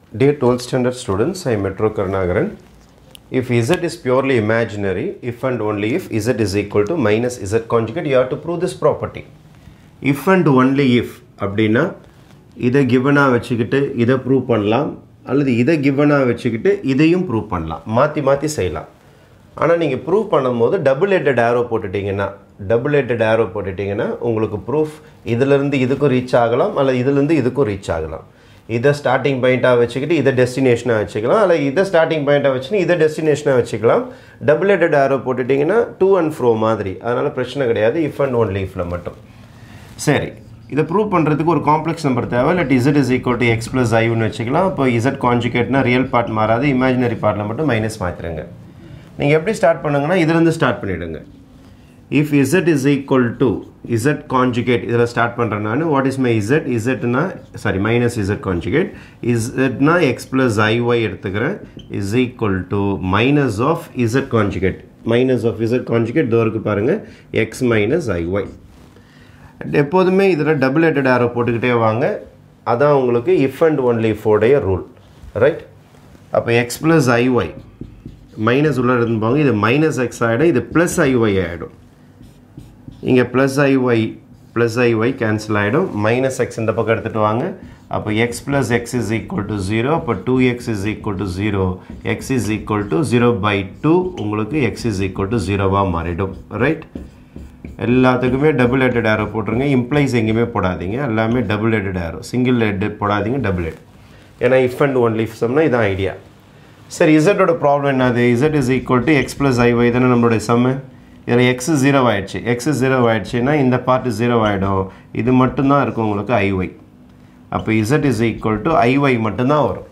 Dear 12th standard students, I am Metro Karnagaran. If z is purely imaginary, if and only if z is equal to minus z conjugate, you have to prove this property. If and only if அப்படின்னா இதை கிவனாக வச்சுக்கிட்டு இதை prove பண்ணலாம் அல்லது இதை கிவனாக வச்சுக்கிட்டு இதையும் prove பண்ணலாம் மாற்றி மாற்றி செய்யலாம் ஆனால் நீங்கள் ப்ரூவ் பண்ணும்போது டபுள் ஹெட்டட் ஆரோ போட்டுட்டிங்கன்னா டபுள் ஹெட்டட் ஆரோ போட்டுட்டிங்கன்னா உங்களுக்கு ப்ரூஃப் இதிலேருந்து இதுக்கும் ரீச் ஆகலாம் அல்லது இதுலேருந்து இதுக்கும் ரீச் ஆகலாம் இதை ஸ்டார்டிங் பாயிண்ட்டாக வச்சுக்கிட்டு இதை டெஸ்டினேஷனாக வச்சுக்கலாம் அல்லது இதை ஸ்டார்டிங் பாயிண்ட்டாக வச்சுன்னு இதை டெஸ்டினேஷனாக வச்சுக்கலாம் டபுள் ஹெட்டட் ஆரோ போட்டுட்டிங்கன்னா டூ அண்ட் ஃப்ரோ மாதிரி அதனால் பிரச்சனை கிடையாது இஃப் அண்ட் ஒன்லி இஃபில் மட்டும் சரி இதை ப்ரூவ் பண்ணுறதுக்கு ஒரு காம்ப்ளெக்ஸ் நம்பர் தேவை இல்லாட்டி Z is equal to X plus ஐன்னு வச்சுக்கலாம் இப்போ இசட் கான்ஜுகேட்னா ரியல் பார்ட் மாறாது இமேஜினரி பார்ட்டில் மட்டும் மைனஸ் மாற்றிடுங்க நீங்கள் எப்படி ஸ்டார்ட் பண்ணுங்கன்னா இதுலேருந்து ஸ்டார்ட் பண்ணிவிடுங்க if Z is equal to Z conjugate இதில் ஸ்டார்ட் பண்ணுறேன் நான் வாட் இஸ் மை இசட் இசட்னா சாரி மைனஸ் இசட் கான்ஜுகேட் இசட்னா எக்ஸ் ப்ளஸ் ஐஒய் எடுத்துக்கிறேன் is equal to minus of Z conjugate minus of Z conjugate தோருக்கு பாருங்கள் X minus ஐஒய் எப்போதுமே இதில் டபுள் ஹெட்டட் ஆரோ போட்டுக்கிட்டே வாங்க அதான் உங்களுக்கு இஃப் அண்ட் ஒன்லி ஃபோடைய ரூல் ரைட் அப்போ எக்ஸ் ப்ளஸ் ஐஒய் மைனஸ் உள்ள இருந்துப்பாங்க இது மைனஸ் எக்ஸ் ஆகிடும் இது ப்ளஸ் ஐஒய் ஆகிடும் இங்கே plus IY plus IY cancel ஆகிடும் மைனஸ் எக்ஸ் இந்த பக்கம் எடுத்துகிட்டு வாங்க அப்போ X plus X is equal to zero அப்போ two X is equal to zero X is equal to zero by two உங்களுக்கு எக்ஸ் இஸ் ஈக்குவல் டு ஜீரோவாக மாறிடும் ரைட் எல்லாத்துக்குமே டபுள் ஹெட்டட் ஆரோ போட்டுருங்க இம்ப்ளைஸ் எங்கேயுமே போடாதீங்க எல்லாமே double headed arrow single head போடாதீங்க டபுள் ஹெட் ஏன்னா இஃப் அண்ட் ஒன்லி இஃப் சம்னா இதான் ஐடியா சரி இசட்டோட ப்ராப்ளம் என்னது Z is equal to X plus IY தானே நம்மளுடைய சம்மு இதில் எக்ஸ் ஜீரோ ஆயிடுச்சு எக்ஸ் ஜீரோ ஆயிடுச்சுன்னா இந்த பார்ட் ஜீரோ ஆகிடும் இது மட்டும்தான் இருக்கும் உங்களுக்கு ஐஒய் அப்போ Z is equal to IY மட்டும்தான் வரும்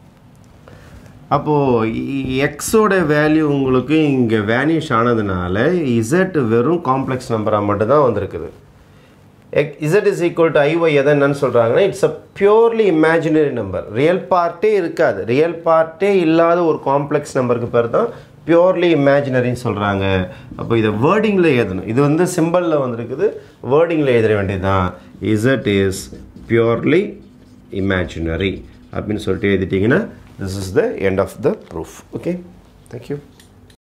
அப்போது எக்ஸோட வேல்யூ உங்களுக்கு இங்கே வேனிஷ் ஆனதுனால இசட் வெறும் காம்ப்ளெக்ஸ் நம்பராக மட்டும்தான் வந்திருக்குது எக் Z is equal to IY எதை என்னன்னு சொல்கிறாங்கன்னா it's a purely imaginary number real பார்ட்டே இருக்காது ரியல் பார்ட்டே இல்லாத ஒரு காம்ப்ளெக்ஸ் நம்பருக்கு பேர் தான் பியூர்லி இமேஜினரின்னு சொல்கிறாங்க அப்போ இதை வேர்டிங்கில் எழுதணும் இது வந்து சிம்பிளில் வந்திருக்குது வேர்டிங்கில் எழுத வேண்டியது தான் இசட் இஸ் பியூர்லி இமேஜினரி அப்படின்னு சொல்லிட்டு எழுதிட்டிங்கன்னா this is the end of the proof okay thank you